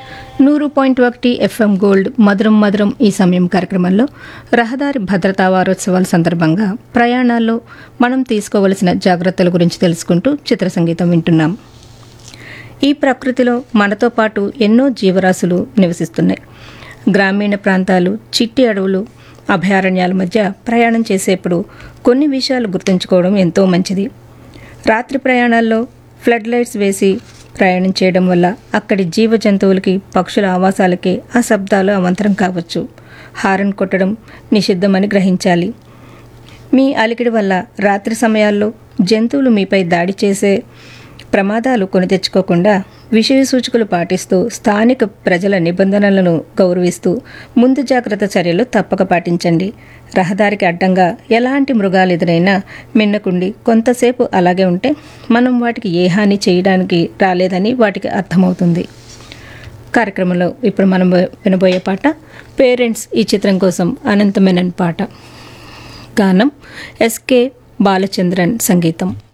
నూరు పాయింట్ ఒకటి FM gold మధురం మధురం ఈ సమయం కార్యక్రమంలో రహదారి భద్రతా వారోత్సవాల సందర్భంగా ప్రయాణాల్లో మనం తీసుకోవలసిన జాగ్రత్తల గురించి తెలుసుకుంటూ చిత్ర సంగీతం వింటున్నాం ఈ ప్రకృతిలో మనతో పాటు ఎన్నో జీవరాశులు నివసిస్తున్నాయి గ్రామీణ ప్రాంతాలు చిట్టి అడవులు అభయారణ్యాల మధ్య ప్రయాణం చేసేప్పుడు కొన్ని విషయాలు గుర్తుంచుకోవడం ఎంతో మంచిది రాత్రి ప్రయాణాల్లో ఫ్లడ్ లైట్స్ వేసి ప్రయాణం చేయడం వల్ల అక్కడి జీవ జంతువులకి పక్షుల ఆవాసాలకి ఆ శబ్దాలు అవంతరం కావచ్చు హారన్ కొట్టడం నిషిద్ధమని గ్రహించాలి మీ అలికిడి వల్ల రాత్రి సమయాల్లో జంతువులు మీపై దాడి చేసే ప్రమాదాలు కొని తెచ్చుకోకుండా విషయ సూచికలు పాటిస్తూ స్థానిక ప్రజల నిబంధనలను గౌరవిస్తూ ముందు జాగ్రత్త చర్యలు తప్పక పాటించండి రహదారికి అడ్డంగా ఎలాంటి మృగాలు ఎదురైనా మిన్నకుండి కొంతసేపు అలాగే ఉంటే మనం వాటికి ఏ హాని చేయడానికి రాలేదని వాటికి అర్థమవుతుంది కార్యక్రమంలో ఇప్పుడు మనం వినబోయే పాట పేరెంట్స్ ఈ చిత్రం కోసం అనంతమేనన్ పాట గానం ఎస్కే బాలచంద్రన్ సంగీతం